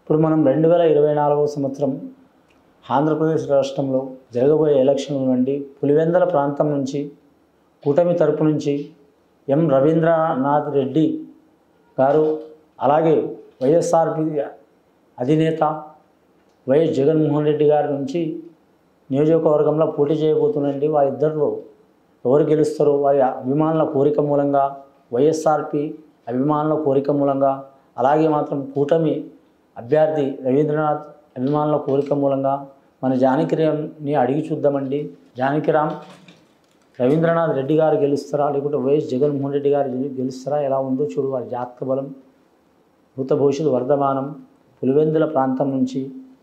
ఇప్పుడు మనం రెండు వేల ఇరవై నాలుగవ సంవత్సరం ఆంధ్రప్రదేశ్ రాష్ట్రంలో జరగబోయే ఎలక్షన్ల నుండి పులివెందల ప్రాంతం నుంచి కూటమి తరపు నుంచి ఎం రవీంద్రనాథ్ రెడ్డి గారు అలాగే వైఎస్ఆర్పి అధినేత వైఎస్ జగన్మోహన్ రెడ్డి గారి నుంచి నియోజకవర్గంలో పోటీ చేయబోతుందండి వారిద్దరిలో ఎవరు గెలుస్తారో వారి అభిమానుల కోరిక మూలంగా వైఎస్ఆర్పి అభిమానుల కోరిక మూలంగా అలాగే మాత్రం కూటమి అభ్యర్థి రవీంద్రనాథ్ అభిమానుల కోరిక మూలంగా మన జానకిరామ్ని అడిగి చూద్దామండి జానకిరామ్ రవీంద్రనాథ్ రెడ్డి గారు గెలుస్తారా లేకుంటే వైఎస్ జగన్మోహన్ రెడ్డి గారు గెలు- గెలుస్తారా ఎలా ఉందో చూడు వారి జాతక బలం భూత భవిష్యత్తు వర్ధమానం పులివెందుల ప్రాంతం నుంచి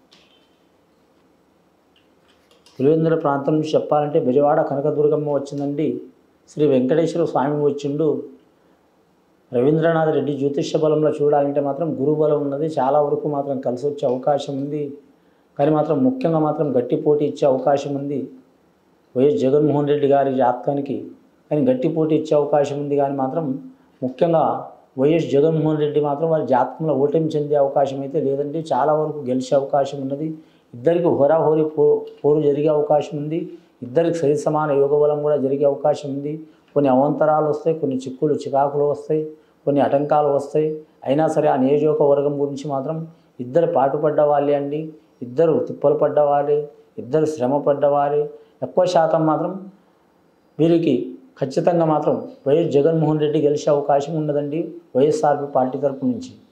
పులివెందుల ప్రాంతం నుంచి చెప్పాలంటే బెజవాడ కనకదుర్గమ్మ వచ్చిందండి శ్రీ వెంకటేశ్వర స్వామి వచ్చిండు రవీంద్రనాథ్ రెడ్డి జ్యోతిష్య బలంలో చూడాలంటే మాత్రం గురు బలం ఉన్నది చాలా వరకు మాత్రం కలిసి వచ్చే అవకాశం ఉంది కానీ మాత్రం ముఖ్యంగా మాత్రం గట్టి పోటీ ఇచ్చే అవకాశం ఉంది వైఎస్ జగన్మోహన్ రెడ్డి గారి జాతకానికి కానీ గట్టి పోటీ ఇచ్చే అవకాశం ఉంది కానీ మాత్రం ముఖ్యంగా వైఎస్ జగన్మోహన్ రెడ్డి మాత్రం వారి జాతకంలో ఓటమి చెందే అవకాశం అయితే లేదండి చాలా వరకు గెలిచే అవకాశం ఉన్నది ఇద్దరికి హోరాహోరీ పో పోరు జరిగే అవకాశం ఉంది ఇద్దరికి సరి సమాన యోగ బలం కూడా జరిగే అవకాశం ఉంది కొన్ని అవంతరాలు వస్తాయి కొన్ని చిక్కులు చికాకులు వస్తాయి కొన్ని ఆటంకాలు వస్తాయి అయినా సరే ఆ నియోజకవర్గం గురించి మాత్రం ఇద్దరు పాటుపడ్డ వాళ్ళే అండి ఇద్దరు తిప్పలు పడ్డవారే ఇద్దరు శ్రమ పడ్డవారే ఎక్కువ శాతం మాత్రం వీరికి ఖచ్చితంగా మాత్రం వైఎస్ జగన్మోహన్ రెడ్డి గెలిచే అవకాశం ఉన్నదండి వైఎస్ఆర్పి పార్టీ తరపు నుంచి